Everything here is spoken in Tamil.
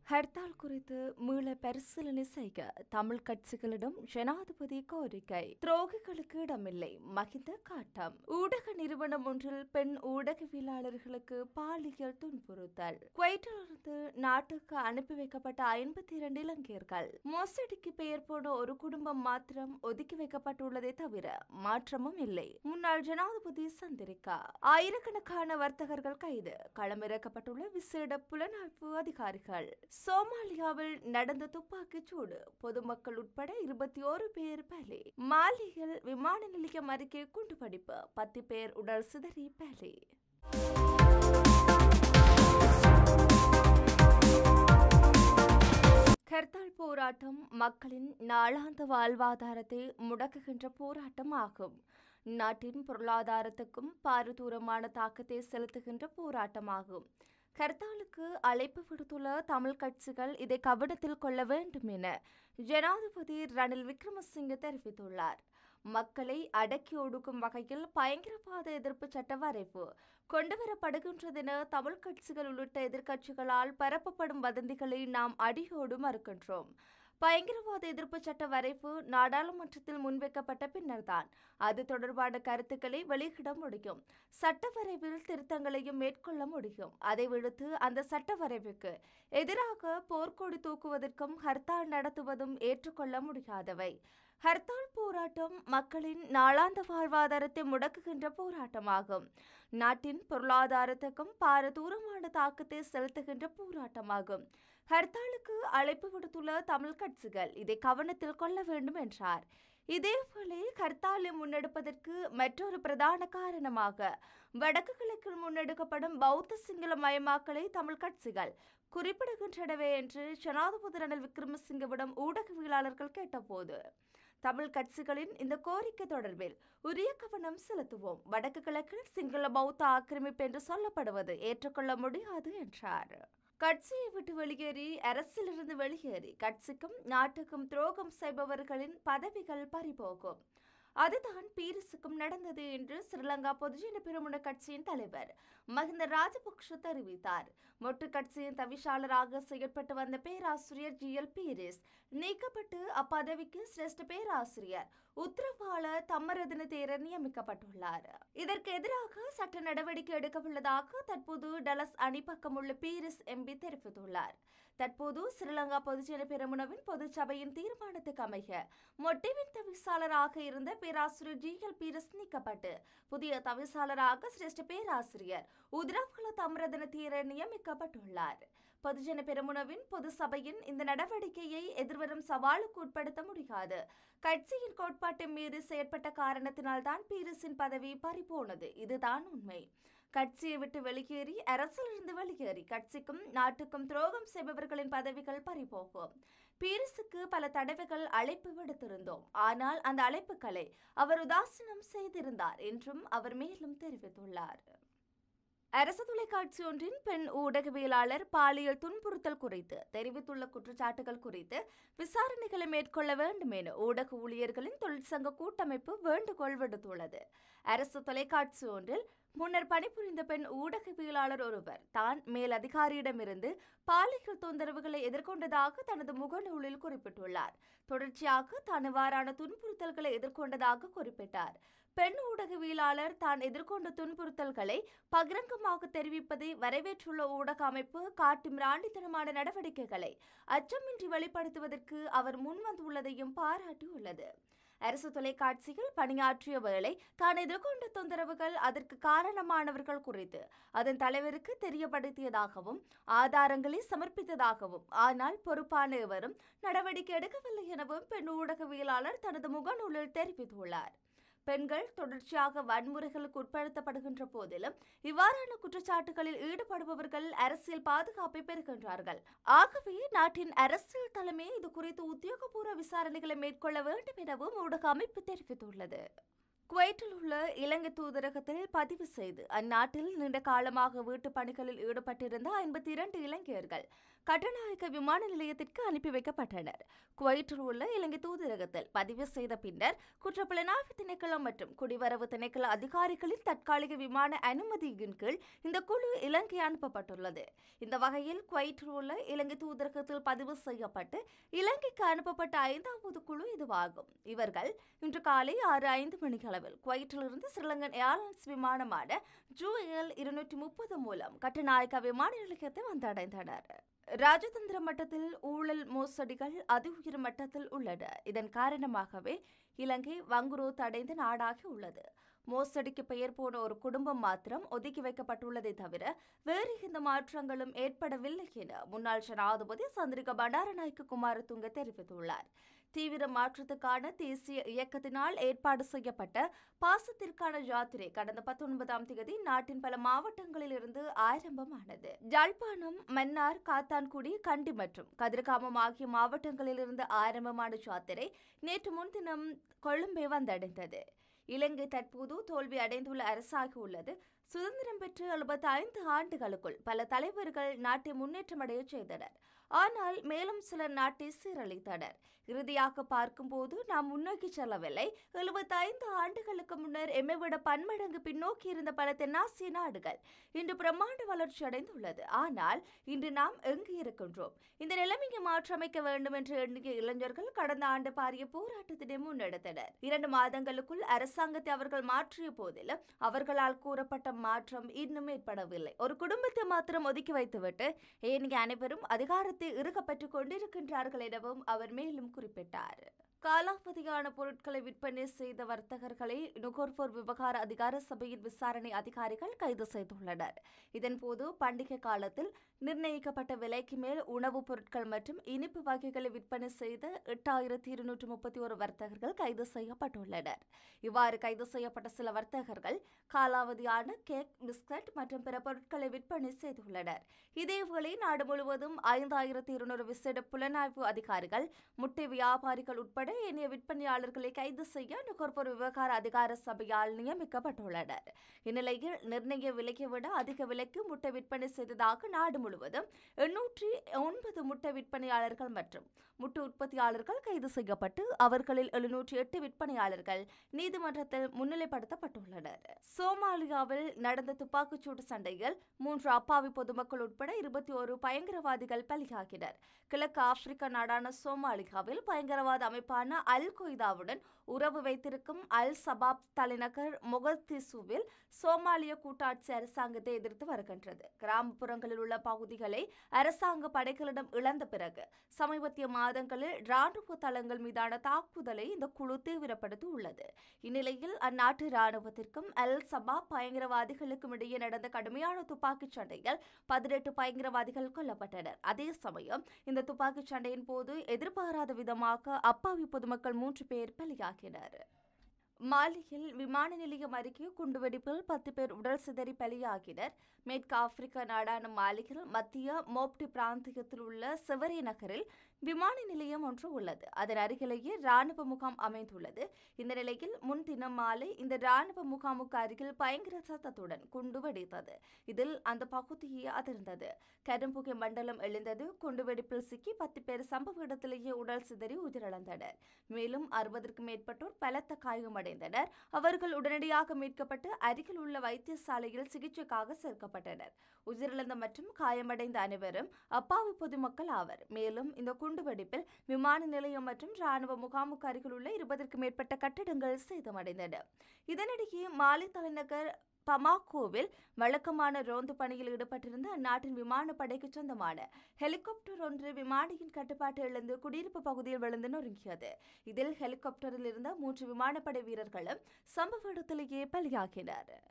ஹர்த்தால் குறித்து மீள பரிசீலனை செய்ய தமிழ் கட்சிகளிடம் ஜனாதிபதி கோரிக்கை துரோகிகளுக்கு இடமில்லை மகிந்த காட்டம் ஊடக நிறுவனம் ஒன்றில் பெண் ஊடகவியலாளர்களுக்கு பாலியல் துன்புறுத்தல் குவைட்டிலிருந்து நாட்டுக்கு அனுப்பி வைக்கப்பட்ட ஐம்பத்தி இரண்டு இலங்கையர்கள் மோசடிக்கு பெயர் போன ஒரு குடும்பம் மாத்திரம் ஒதுக்கி வைக்கப்பட்டுள்ளதே தவிர மாற்றமும் இல்லை முன்னாள் ஜனாதிபதி சந்திரிகா ஆயிரக்கணக்கான வர்த்தகர்கள் கைது களமிறக்கப்பட்டுள்ள விசேட புலனாய்வு அதிகாரிகள் சோமாலியாவில் நடந்த துப்பாக்கிச் சூடு பொதுமக்கள் உட்பட இருபத்தி ஓரு பேர் பலி மாலியில் விமான நிலையம் அருகே குண்டுவெடிப்பு பத்து பேர் உடல் சிதறி பலி ஹர்த்தால் போராட்டம் மக்களின் நாளாந்த வாழ்வாதாரத்தை முடக்குகின்ற போராட்டம் ஆகும் நாட்டின் பொருளாதாரத்துக்கும் பாரதூரமான தாக்கத்தை செலுத்துகின்ற போராட்டமாகும் ஹர்த்தாலுக்கு அழைப்பு விடுத்துள்ள தமிழ் கட்சிகள் இதை கவனத்தில் கொள்ள வேண்டும் என ஜனாதிபதி ரணில் விக்ரமசிங்க தெரிவித்துள்ளார் மக்களை அடக்கி ஒடுக்கும் வகையில் பயங்கரவாத எதிர்ப்பு சட்ட வரைவு கொண்டுவரப்படுகின்றதென தமிழ் கட்சிகள் உள்ளிட்ட எதிர்க்கட்சிகளால் பரப்பப்படும் வதந்திகளை நாம் அடியோடு மறுக்கின்றோம் பயங்கரவாத எதிர்ப்பு சட்ட வரைவு நாடாளுமன்றத்தில் முன்வைக்கப்பட்ட பின்னர்தான் அது தொடர்பான கருத்துக்களை வெளியிட முடியும் சட்ட வரைவில் திருத்தங்களையும் மேற்கொள்ள முடியும் அதை விடுத்து அந்த சட்ட வரைவுக்கு எதிராக போர்க்கொடி தூக்குவதற்கும் ஹர்த்தால் நடத்துவதும் ஏற்றுக்கொள்ள முடியாதவை ஹர்த்தால் போராட்டம் மக்களின் நாளாந்த வாழ்வாதாரத்தை முடக்குகின்ற போராட்டமாகும் நாட்டின் பொருளாதாரத்துக்கும் பாரதூரமான தாக்கத்தை செலுத்துகின்ற போராட்டமாகும் ஹர்த்தாலுக்கு அழைப்பு விடுத்துள்ள தமிழ் கட்சிகள் இதை கவனத்தில் கொள்ள வேண்டும் என்றார் இதேவேளை ஹர்த்தாலை முன்னெடுப்பதற்கு மற்றொரு பிரதான காரணமாக வடக்கு கிழக்கில் முன்னெடுக்கப்படும் பௌத்த சிங்கள மயமாக்கலை தமிழ் கட்சிகள் குறிப்பிடுகின்றனவே என்று ஜனாதிபதி ரணில் விக்ரமசிங்கவிடம் ஊடகவியலாளர்கள் கேட்டபோது தமிழ் கட்சிகளின் இந்த கோரிக்கை தொடர்பில் உரிய கவனம் செலுத்துவோம் வடக்கு கிழக்கில் சிங்கள பௌத்த ஆக்கிரமிப்பு என்று சொல்லப்படுவது ஏற்றுக்கொள்ள முடியாது என்றார் கட்சியை விட்டு வெளியேறி அரசிலிருந்து வெளியேறி கட்சிக்கும் நாட்டுக்கும் துரோகம் செய்பவர்களின் பதவிகள் பறிபோகும் அதுதான் பீரிஸுக்கும் நடந்தது என்று ஸ்ரீலங்கா பொதுஜன பெருமுன கட்சியின் தலைவர் மஹிந்த ராஜபக்ஷ தெரிவித்தார் மொட்டு கட்சியின் தவிசாளராக செயல்பட்டு வந்த பேராசிரியர் ஜி எல் பீரிஸ் நீக்கப்பட்டு அப்பதவிக்கு சிரேஷ்ட பேராசிரியர் உத்தரவாள தம்மரதன தேரர் நியமிக்கப்பட்டுள்ளார் இதற்கு எதிராக சட்ட நடவடிக்கை எடுக்கவுள்ளதாக தற்போது டலஸ் அணி பக்கமுள்ள பீரிஸ் எம்பி தெரிவித்துள்ளார் தற்போது ஸ்ரீலங்கா பொதுஜன பெருமுனவின் பொதுச்சபையின் தீர்மானத்துக்கு அமைய மொட்டிவின் தவிசாளராக இருந்த பேராசிரியர் ஜி எல் பீரிஸ் நீக்கப்பட்டு புதிய தவிசாளராக சிரேஷ்ட பேராசிரியர் உதிரவுல தம்ரதன தீரர் நியமிக்கப்பட்டுள்ளார் பொதுஜன பெருமுனவின் பொது சபையின் இந்த நடவடிக்கையை எதிர்வரும் சவாலுக்கு உட்படுத்த முடியாது கட்சியின் கோட்பாட்டை மீறி செயற்பட்ட காரணத்தினால் தான் பீரிஸின் பதவி பறிபோனது இதுதான் உண்மை கட்சியை விட்டு வெளியேறி அரசிலிருந்து வெளியேறி கட்சிக்கும் நாட்டுக்கும் துரோகம் செய்பவர்களின் பதவிகள் பறிபோகும் பீரிஸுக்கு பல தடவைகள் அழைப்பு விடுத்திருந்தோம் ஆனால் அந்த அழைப்புகளை அவர் உதாசீனம் செய்திருந்தார் என்றும் அவர் மேலும் தெரிவித்துள்ளார் அரசு தொலைக்காட்சி ஒன்றின் பெண் ஊடகவியலாளர் பாலியல் துன்புறுத்தல் குறித்து தெரிவித்துள்ள குற்றச்சாட்டுகள் குறித்து விசாரணைகளை மேற்கொள்ள வேண்டும் என ஊடக ஊழியர்களின் தொழிற்சங்க கூட்டமைப்பு வேண்டுகோள் விடுத்துள்ளது அரசு தொலைக்காட்சி ஒன்றில் முன்னர் பணிபுரிந்த பெண் ஊடகவியலாளர் ஒருவர் தான் மேல் அதிகாரியிடமிருந்து பாலியல் தொந்தரவுகளை எதிர்கொண்டதாக தனது முகநூலில் குறிப்பிட்டுள்ளார் தொடர்ச்சியாக தான் இவ்வாறான துன்புறுத்தல்களை எதிர்கொண்டதாக குறிப்பிட்டார் பெண் ஊடகவியலாளர் தான் எதிர்கொண்ட துன்புறுத்தல்களை பகிரங்கமாக தெரிவிப்பதை வரவேற்றுள்ள ஊடக அமைப்பு காட்டும் ராண்டித்தனமான நடவடிக்கைகளை அச்சமின்றி வெளிப்படுத்துவதற்கு அவர் முன்வந்துள்ளதையும் பாராட்டியுள்ளது அரசு தொலைக்காட்சியில் பணியாற்றிய வேளை தான் எதிர்கொண்ட தொந்தரவுகள் அதற்கு காரணமானவர்கள் குறித்து அதன் தலைவருக்கு தெரியப்படுத்தியதாகவும் ஆதாரங்களை சமர்ப்பித்ததாகவும் ஆனால் பொறுப்பான எவரும் நடவடிக்கை எடுக்கவில்லை எனவும் பெண் ஊடகவியலாளர் தனது முகநூலில் தெரிவித்துள்ளார் பெண்கள் தொடர்ச்சியாக வன்முறைகளுக்கு உட்படுத்தப்படுகின்ற போதிலும் இவ்வாறான குற்றச்சாட்டுகளில் ஈடுபடுபவர்கள் அரசியல் பாதுகாப்பை பெறுகின்றார்கள் ஆகவே நாட்டின் அரசியல் தலைமை இது குறித்து உத்தியோகபூர்வ விசாரணைகளை மேற்கொள்ள வேண்டும் எனவும் ஊடக அமைப்பு தெரிவித்துள்ளது குவைட்டில் உள்ள இலங்கை தூதரகத்தில் பதிவு செய்து அந்நாட்டில் நீண்ட காலமாக வீட்டுப் பணிகளில் ஈடுபட்டிருந்த ஐம்பத்தி இரண்டு இலங்கையர்கள் கட்டநாயக்க விமான நிலையத்திற்கு அனுப்பி வைக்கப்பட்டனர் குவைத்தில் உள்ள இலங்கை தூதரகத்தில் பதிவு செய்த பின்னர் குற்றப்புலனாய்வு திணைக்களம் மற்றும் குடிவரவு திணைக்கள அதிகாரிகளின் தற்காலிக விமான அனுமதியின் கீழ் இந்த குழு இலங்கை அனுப்பப்பட்டுள்ளது இந்த வகையில் குவைத்தில் உள்ள இலங்கை தூதரகத்தில் பதிவு செய்யப்பட்டு இலங்கைக்கு அனுப்பப்பட்ட ஐந்தாவது குழு இதுவாகும் இவர்கள் இன்று காலை ஆறு ஐந்து மணிக்களவில் குவைட்டிலிருந்து ஸ்ரீலங்கன் ஏர்லைன்ஸ் விமானமான ஜூஎல் இருநூற்றி முப்பது மூலம் கட்டுநாயக்க விமான நிலையத்தை வந்தடைந்தனர் ராஜதந்திர மட்டத்தில் ஊழல் மோசடிகள் அதி உயர் மட்டத்தில் உள்ளன இதன் காரணமாகவே இலங்கை வங்குரோத்து அடைந்த நாடாகி உள்ளது மோசடிக்கு பெயர் போன ஒரு குடும்பம் மாத்திரம் ஒதுக்கி வைக்கப்பட்டுள்ளதை தவிர வேறு எந்த மாற்றங்களும் ஏற்படவில்லை என முன்னாள் ஜனாதிபதி சந்திரிகா பண்டாரநாயக்க குமாரதுங்க தெரிவித்துள்ளார் தீவிர மாற்றத்துக்கான தேசிய இயக்கத்தினால் ஏற்பாடு செய்யப்பட்ட பாசத்திற்கான யாத்திரை கடந்த பத்தொன்பதாம் தேதி நாட்டின் பல மாவட்டங்களில் இருந்து ஆரம்பமானது யாழ்ப்பாணம் மன்னார் காத்தான்குடி கண்டி மற்றும் கதிர்காமம் ஆகிய மாவட்டங்களிலிருந்து ஆரம்பமான யாத்திரை நேற்று முன்தினம் கொழும்பை வந்தடைந்தது இலங்கை தற்போது தோல்வி அடைந்துள்ள அரசாக உள்ளது சுதந்திரம் பெற்று எழுபத்தி ஐந்து ஆண்டுகளுக்குள் பல தலைவர்கள் நாட்டை முன்னேற்றமடைய செய்தனர் ஆனால் மேலும் சிலர் நாட்டை சீரழித்தனர் இறுதியாக பார்க்கும்போது நாம் முன்னோக்கி செல்லவில்லை எழுபத்தைந்து ஆண்டுகளுக்கு முன்னர் எம்மை விட பன்மடங்கு பின்னோக்கி இருந்த பல தென்னாசிய நாடுகள் இன்று பிரம்மாண்ட வளர்ச்சி அடைந்துள்ளது ஆனால் இன்று நாம் எங்கு இருக்கின்றோம் இந்த நிலைமையை மாற்றமைக்க வேண்டும் என்று எண்ணிய இளைஞர்கள் கடந்த ஆண்டு பாரிய போராட்டத்தினை முன்னெடுத்தனர் இரண்டு மாதங்களுக்குள் அரசாங்கத்தை அவர்கள் மாற்றிய போதிலும் அவர்களால் கூறப்பட்ட மாற்றம் இன்னும் ஏற்படவில்லை ஒரு குடும்பத்தை மாத்திரம் ஒதுக்கி வைத்துவிட்டு ஏனைய அனைவரும் அதிகாரத்தை இறுகப்பட்டுக் கொண்டிருக்கின்றார்கள் எனவும் அவர் மேலும் குறிப்பிட்டார் காலாவதியான பொருட்களை விற்பனை செய்த வர்த்தகர்களை நுகர்வோர் விவகார அதிகார சபையின் விசாரணை அதிகாரிகள் கைது செய்துள்ளனர் இதன்போது பண்டிகை காலத்தில் நிர்ணயிக்கப்பட்ட விலைக்கு மேல் உணவுப் பொருட்கள் மற்றும் இனிப்பு வகைகளை விற்பனை செய்த எட்டாயிரத்தி இருநூற்று முப்பத்தி ஒரு வர்த்தகர்கள் கைது செய்யப்பட்டுள்ளனர் இவ்வாறு கைது செய்யப்பட்ட சில வர்த்தகர்கள் காலாவதியான கேக் பிஸ்கட் மற்றும் பிற பொருட்களை விற்பனை செய்துள்ளனர் இதேவேளை நாடு முழுவதும் ஐந்தாயிரத்தி இருநூறு விசேட புலனாய்வு அதிகாரிகள் முட்டை வியாபாரிகள் உட்பட ஏனைய விற்பனையாளர்களை கைது செய்ய நுகர்வோர் விவகார அதிகார சபையால் நியமிக்கப்பட்டுள்ளனர் இந்நிலையில் நிர்ணய விலையை விட அதிக விலைக்கு முட்டை விற்பனை செய்ததாக நாடு முழுவதும் எண்ணூற்றி ஒன்பது முட்டை விற்பனையாளர்கள் மற்றும் முட்டை உற்பத்தியாளர்கள் கைது செய்யப்பட்டு அவர்களில் எழுநூற்றி எட்டு விற்பனையாளர்கள் நீதிமன்றத்தில் முன்னிலைப்படுத்தப்பட்டுள்ளனர் சோமாலியாவில் நடந்த துப்பாக்கிச்சூடு சண்டையில் மூன்று அப்பாவி பொதுமக்கள் உட்பட இருபத்தி ஒரு பயங்கரவாதிகள் பலியாகினர் கிழக்கு ஆப்பிரிக்க நாடான சோமாலியாவில் பயங்கரவாத அமைப்பான அல் கொய்தாவுடன் உறவு வைத்திருக்கும் அல் சபாப் தலைநகர் மொகத்திசுவில் சோமாலிய கூட்டாட்சி அரசாங்கத்தை எதிர்த்து வருகின்றது கிராமப்புறங்களில் உள்ள பகுதிகளை அரசாங்க படைகளிடம் இழந்த பிறகு சமீபத்திய மாதங்களில் ராணுவ தளங்கள் மீதான தாக்குதலை இந்த குழு தீவிரப்படுத்தி உள்ளது இந்நிலையில் அந்நாட்டு ராணுவத்திற்கும் அல் சபாப் பயங்கரவாதிகளுக்கும் இடையே நடந்த கடுமையான துப்பாக்கிச் சண்டையில் பதினெட்டு பயங்கரவாதிகள் கொல்லப்பட்டனர் அதே சமயம் இந்த துப்பாக்கிச் சண்டையின் போது எதிர்பாராத விதமாக அப்பாவி பொதுமக்கள் மூன்று பேர் பலியாகினர் மாலியில் விமான நிலையம் அருகே குண்டுவெடிப்பில் பத்து பேர் உடல் சிதறி பலியாகினர் மேற்கு ஆப்பிரிக்க நாடான மாலியில் மத்திய மோப்டி பிராந்தியத்தில் உள்ள செவரே நகரில் விமான நிலையம் ஒன்று உள்ளது அதன் அருகிலேயே ராணுவ முகாம் அமைந்துள்ளது இந்த நிலையில் முன்தினம் மாலை இந்த ராணுவ முகாமுக்கு அருகில் பயங்கர சத்தத்துடன் குண்டு வெடித்தது இதில் அந்த பகுதியே அதிர்ந்தது கரும்புகை மண்டலம் எழுந்தது குண்டுவெடிப்பில் சிக்கி பத்து பேர் சம்பவ இடத்திலேயே உடல் சிதறி உயிரிழந்தனர் மேலும் அறுபதற்கும் மேற்பட்டோர் பலத்த காயமடைந்தனர் அவர்கள் உடனடியாக மீட்கப்பட்டு அருகில் உள்ள வைத்தியசாலையில் சிகிச்சைக்காக சேர்க்கப்பட்டனர் உயிரிழந்த மற்றும் காயமடைந்த அனைவரும் அப்பாவி பொதுமக்கள் ஆவர் மேலும் இந்த குண்டுவெடிப்பில் விமான நிலையம் மற்றும் ராணுவ முகாமுக்கு அருகில் உள்ள இருபதற்கும் மேற்பட்ட கட்டிடங்கள் சேதமடைந்தன இதனிடையே மாலி தலைநகர் பமாகோவில் வழக்கமான ரோந்து பணியில் ஈடுபட்டிருந்த அந்நாட்டின் விமானப்படைக்கு சொந்தமான ஹெலிகாப்டர் ஒன்று விமானியின் கட்டுப்பாட்டு இழந்து குடியிருப்பு பகுதியில் விழுந்து நொறுங்கியது இதில் ஹெலிகாப்டரில் இருந்த மூன்று விமானப்படை வீரர்களும் சம்பவ இடத்திலேயே பலியாகினர்